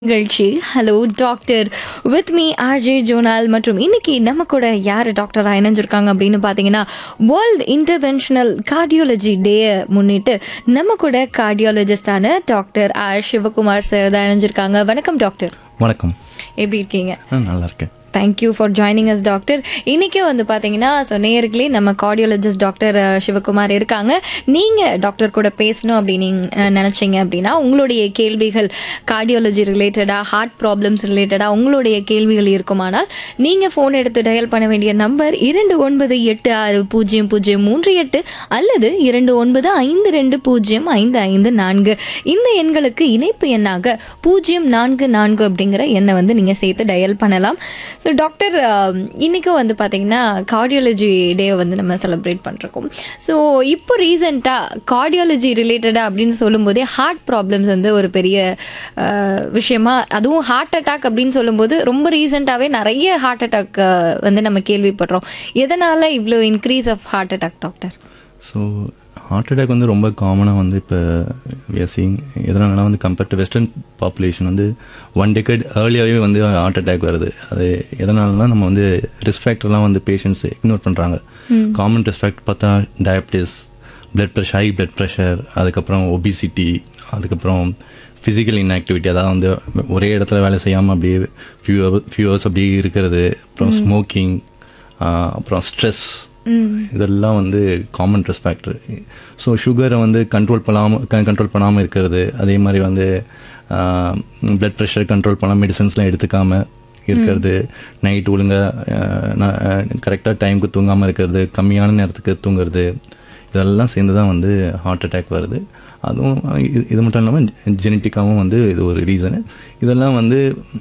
நிகழ்ச்சி hello doctor with me RJ Jonal மற்றும் இன்னைக்கு நம்ம கூட யார் டாக்டராக இணைஞ்சிருக்காங்க அப்படின்னு பார்த்தீங்கன்னா வேர்ல்ட் இன்டர்வென்ஷனல் கார்டியாலஜி டேயை முன்னிட்டு நம்ம கூட கார்டியாலஜிஸ்டான டாக்டர் ஆர் சிவகுமார் சார் தான் இணைஞ்சிருக்காங்க வணக்கம் டாக்டர் வணக்கம் எப்படி இருக்கீங்க ஆ நல்லா இருக்கேன் thank you for joining us doctor இன்னைக்கு வந்து பார்த்தீங்கன்னா ஸோ நேர்களே நம்ம கார்டியாலஜிஸ்ட் டாக்டர் அஹ், சிவகுமார் இருக்காங்க நீங்கள் டாக்டர் கூட பேசணும் அப்படின்னு அஹ், நினைச்சீங்க அப்படின்னா உங்களுடைய கேள்விகள் கார்டியாலஜி ரிலேட்டடாக ஹார்ட் ப்ராப்ளம்ஸ் ரிலேட்டடாக உங்களுடைய கேள்விகள் இருக்குமானால் நீங்கள் ஃபோன் எடுத்து டயல் பண்ண வேண்டிய நம்பர் இரண்டு ஒன்பது எட்டு ஆறு பூஜ்ஜியம் பூஜ்ஜியம் மூன்று எட்டு அல்லது இரண்டு ஒன்பது ஐந்து ரெண்டு பூஜ்ஜியம் ஐந்து ஐந்து நான்கு இந்த எண்களுக்கு இணைப்பு எண்ணாக பூஜ்ஜியம் நான்கு நான்கு அப்படிங்கிற எண்ணை வந்து நீங்கள் சேர்த்து டயல் பண்ணலாம் ஸோ டாக்டர் இன்னைக்கும் வந்து பார்த்தீங்கன்னா கார்டியாலஜி டேவை வந்து நம்ம செலிப்ரேட் பண்ணிருக்கோம் ஸோ இப்போ ரீசெண்டாக கார்டியாலஜி ரிலேட்டடாக அப்படின்னு சொல்லும்போதே ஹார்ட் ப்ராப்ளம்ஸ் வந்து ஒரு பெரிய அஹ், விஷயமா அதுவும் ஹார்ட் அட்டாக் அப்படின்னு சொல்லும்போது ரொம்ப ரீசெண்டாகவே நிறைய ஹார்ட் அட்டாக் வந்து நம்ம கேள்விப்படுறோம் எதனால இவ்வளோ increase of heart attack doctor so heart attack வந்து ரொம்ப காமனாக வந்து இப்போ வியசிங் எதனாலனா வந்து கம்பேர்ட் டு வெஸ்டர்ன் பாப்புலேஷன் வந்து ஒன் டெக்கட் ஏர்லியாகவே வந்து ஹார்ட் அட்டாக் வருது அது எதனாலனா நம்ம வந்து ரிஸ்க் ஃபேக்டர்லாம் வந்து பேஷண்ட்ஸ் இக்னோர் பண்ணுறாங்க காமன் ரிஸ்க் ஃபேக்டர் பார்த்தா diabetes blood pressure high blood pressure அதுக்கப்புறம் ஒபிசிட்டி அதுக்கப்புறம் ஃபிசிக்கல் இன்ஆக்டிவிட்டி அதாவது வந்து ஒரே இடத்துல வேலை செய்யாமல் அப்படியே ஃபியூ ஃபியூ ஹவர்ஸ் அப்படியே இருக்கிறது அப்புறம் ஸ்மோக்கிங் அப்புறம் ஸ்ட்ரெஸ் இதெல்லாம் வந்து காமன் ரிஸ்க் ஃபேக்டர் ஸோ சுகரை வந்து கண்ட்ரோல் பண்ணாமல் கண்ட்ரோல் பண்ணாமல் இருக்கிறது அதே மாதிரி வந்து பிளட் ப்ரெஷர் கண்ட்ரோல் பண்ணாமல் மெடிசன்ஸ்லாம் எடுத்துக்காமல் இருக்கிறது நைட் ஒழுங்காக கரெக்டாக டைமுக்கு தூங்காமல் இருக்கிறது கம்மியான நேரத்துக்கு தூங்குறது இதெல்லாம் சேர்ந்து தான் வந்து ஹார்ட் அட்டாக் வருது அதுவும் இது இது மட்டும் இல்லாமல் ஜெனட்டிக்காகவும் வந்து இது ஒரு ரீசனு இதெல்லாம் வந்து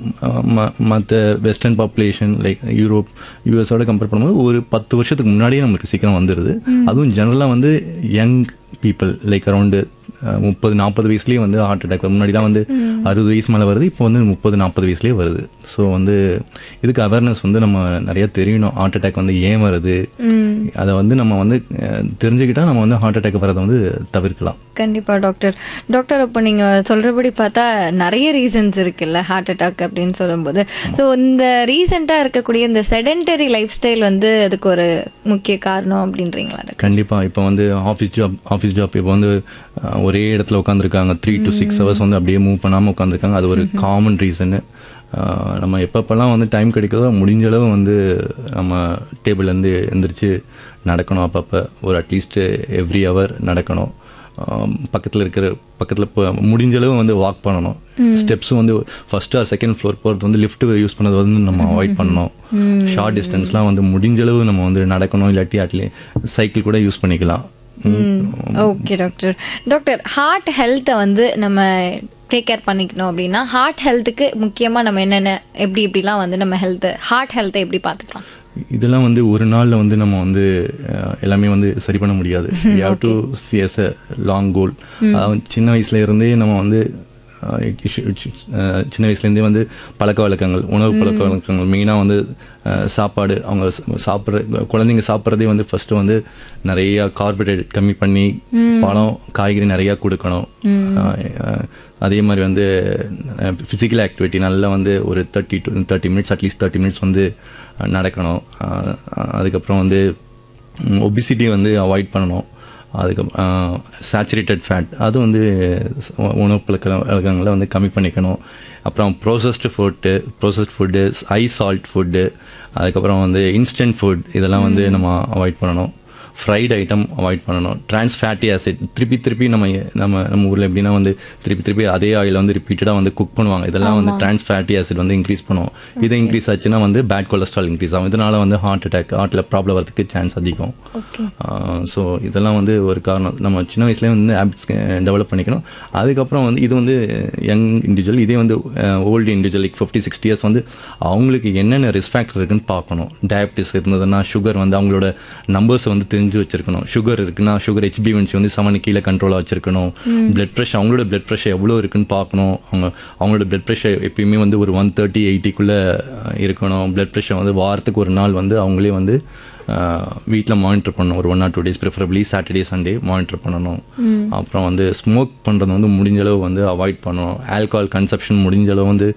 மற்ற வெஸ்டர்ன் பாப்புலேஷன் லைக் யூரோப் யூஎஸோட கம்பேர் பண்ணும்போது ஒரு பத்து வருஷத்துக்கு முன்னாடியே நம்மளுக்கு சீக்கிரம் வந்துடுது அதுவும் ஜெனரலாக வந்து யங் பீப்புள் லைக் அரௌண்டு முப்பது நாற்பது வயசுலேயே வந்து ஹார்ட் அட்டாக் முன்னாடிலாம் வந்து அறுபது வயசு மேலே வருது இப்போ வந்து முப்பது நாற்பது வயசுலேயே வருது ஸோ வந்து இதுக்கு அவேர்னஸ் வந்து நம்ம நிறைய தெரியணும் ஹார்ட் அட்டாக் வந்து ஏன் வருது அதை வந்து நம்ம வந்து அஹ், தெரிஞ்சுக்கிட்டா நம்ம வந்து ஹார்ட் அட்டாக் வரதை வந்து தவிர்க்கலாம் கண்டிப்பா டாக்டர் டாக்டர் இப்போ நீங்க சொல்றபடி பார்த்தா நிறைய ரீசன்ஸ் இருக்குல்ல ஹார்ட் அட்டாக் அப்படின்னு சொல்லும்போது ஸோ இந்த ரீசெண்டா இருக்கக்கூடிய இந்த செடென்டரி லைஃப் ஸ்டைல் வந்து அதுக்கு ஒரு முக்கிய காரணம் அப்படின்றீங்களா டாக்டர் கண்டிப்பாக இப்போ வந்து ஆஃபீஸ் ஜாப் ஆஃபீஸ் ஜாப் இப்போ வந்து அஹ், ஒரே இடத்துல உட்காந்துருக்காங்க த்ரீ டு சிக்ஸ் ஹவர்ஸ் வந்து அப்படியே மூவ் பண்ணாமல் உட்காந்துருக்காங்க அது ஒரு காமன் ரீசனு நம்ம எப்பப்பெல்லாம் வந்து டைம் கிடைக்குதோ முடிஞ்ச அளவு வந்து நம்ம டேபிள்லேருந்து எந்திரிச்சு நடக்கணும் அப்பப்போ ஒரு அட்லீஸ்ட் எவ்ரி ஹவர் நடக்கணும் பக்கத்தில் இருக்கிற பக்கத்தில் இப்போ முடிஞ்ச அளவு வந்து வாக் பண்ணணும் ஸ்டெப்ஸும் வந்து ஃபர்ஸ்ட் ஆர் செகண்ட் ஃப்ளோர் போகிறது வந்து லிஃப்ட் யூஸ் பண்ணது வந்து நம்ம அவாய்ட் பண்ணணும் ஷார்ட் டிஸ்டன்ஸ்லாம் வந்து முடிஞ்ச அளவு நம்ம வந்து நடக்கணும் இல்லாட்டி அட்லீ சைக்கிள் கூட யூஸ் பண்ணிக்கலாம் ஓகே டாக்டர் டாக்டர் ஹார்ட் ஹெல்த்தை வந்து நம்ம டேக் கேர் பண்ணிக்கணும் அப்படின்னா ஹார்ட் ஹெல்த்துக்கு முக்கியமாக நம்ம என்னென்ன எப்படி எப்படிலாம் வந்து நம்ம ஹெல்த்து ஹார்ட் ஹெல்த்தை எப்படி பார்த்துக்கலாம் இதெல்லாம் வந்து ஒரு நாளில் வந்து நம்ம வந்து அஹ், எல்லாமே வந்து சரி பண்ண முடியாது have to see as a long goal சின்ன வயசுல இருந்தே நம்ம வந்து அஹ், it should- it should- அஹ், சின்ன வயசுலேருந்தே வந்து பழக்க வழக்கங்கள் உணவு பழக்க வழக்கங்கள் மெயினாக வந்து அஹ், சாப்பாடு அவங்க ச- சாப்பிட்ற குழந்தைங்க சாப்பிட்றதே வந்து ஃபர்ஸ்ட் வந்து நிறைய கார்போஹைட்ரேட் கம்மி பண்ணி பழம் காய்கறி நிறையா கொடுக்கணும் அஹ், அஹ், அதே மாதிரி வந்து ஃபிசிக்கல் ஆக்டிவிட்டி நல்லா வந்து ஒரு thirty to thirty minutes at least thirty minutes வந்து அஹ், நடக்கணும் அஹ், அஹ், அதுக்கப்புறம் வந்து ஒபிசிட்டி வந்து அவாய்ட் பண்ணணும் அதுக்கப்புறம் சேச்சுரேட்டட் ஃபேட் அது வந்து உ- உணவு பழக்க வழக்கங்களை வந்து கம்மி பண்ணிக்கணும் அப்புறம் processed food processed food high salt food அதுக்கப்புறம் வந்து இன்ஸ்டன்ட் ஃபுட் இதெல்லாம் வந்து நம்ம அவாய்ட் பண்ணணும் ஃப்ரைட் ஐட்டம் அவாய்ட் பண்ணணும் ட்ரான்ஸ் ஃபேட்டி ஆசிட் திருப்பி திருப்பி நம்ம நம்ம நம்ம ஊரில் எப்படின்னா வந்து திருப்பி திருப்பி அதே ஆயில் வந்து ரிப்பீட்டடாக வந்து குக் பண்ணுவாங்க இதெல்லாம் வந்து ட்ரான்ஸ் ஃபேட்டி ஆசிட் வந்து இன்க்ரீஸ் பண்ணும் இது இன்க்ரீஸ் ஆச்சுன்னா வந்து பேட் கொலஸ்ட்ரால் இன்க்ரீஸ் ஆகும் இதனால வந்து ஹார்ட் அட்டாக் ஹார்ட்டில் ப்ராப்ளம் வரதுக்கு சான்ஸ் அதிகம் ஓகே ஸோ இதெல்லாம் வந்து ஒரு காரணம் நம்ம சின்ன வயசுலேயே வந்து ஹேபிட்ஸ் டெவலப் பண்ணிக்கணும் அதுக்கப்புறம் வந்து இது வந்து யங் இண்டிவிஜுவல் இதே வந்து old individual like fifty sixty years வந்து அவங்களுக்கு என்னென்ன ரிஸ்க் ஃபேக்டர் இருக்குன்னு பார்க்கணும் டயபிட்டிஸ் இருந்ததுன்னா சுகர் வந்து அவங்களோட நம்பர்ஸை வந்து தெரிஞ்சு வச்சிருக்கணும் சுகர் இருக்குன்னா சுகர் ஹெச்பிவன்சி வந்து செவன் கீழே கண்ட்ரோலாக வச்சிருக்கணும் பிளட் ப்ரெஷர் அவங்களோட பிளட் ப்ரெஷர் எவ்வளோ இருக்குன்னு பார்க்கணும் அவங்க அவங்களோட பிளட் ப்ரெஷர் எப்பயுமே வந்து ஒரு ஒன் தேர்ட்டி எயிட்டிக்குள்ளே இருக்கணும் பிளட் ப்ரெஷர் வந்து வாரத்துக்கு ஒரு நாள் வந்து அவங்களே வந்து வீட்டில் மானிட்டர் பண்ணணும் ஒரு one or two days preferably Saturday Sunday monitor பண்ணணும் அப்புறம் வந்து ஸ்மோக் பண்ணுறது வந்து முடிஞ்ச அளவு வந்து அவாய்ட் பண்ணணும் ஆல்கஹால் கன்சப்ஷன் முடிஞ்ச அளவு வந்து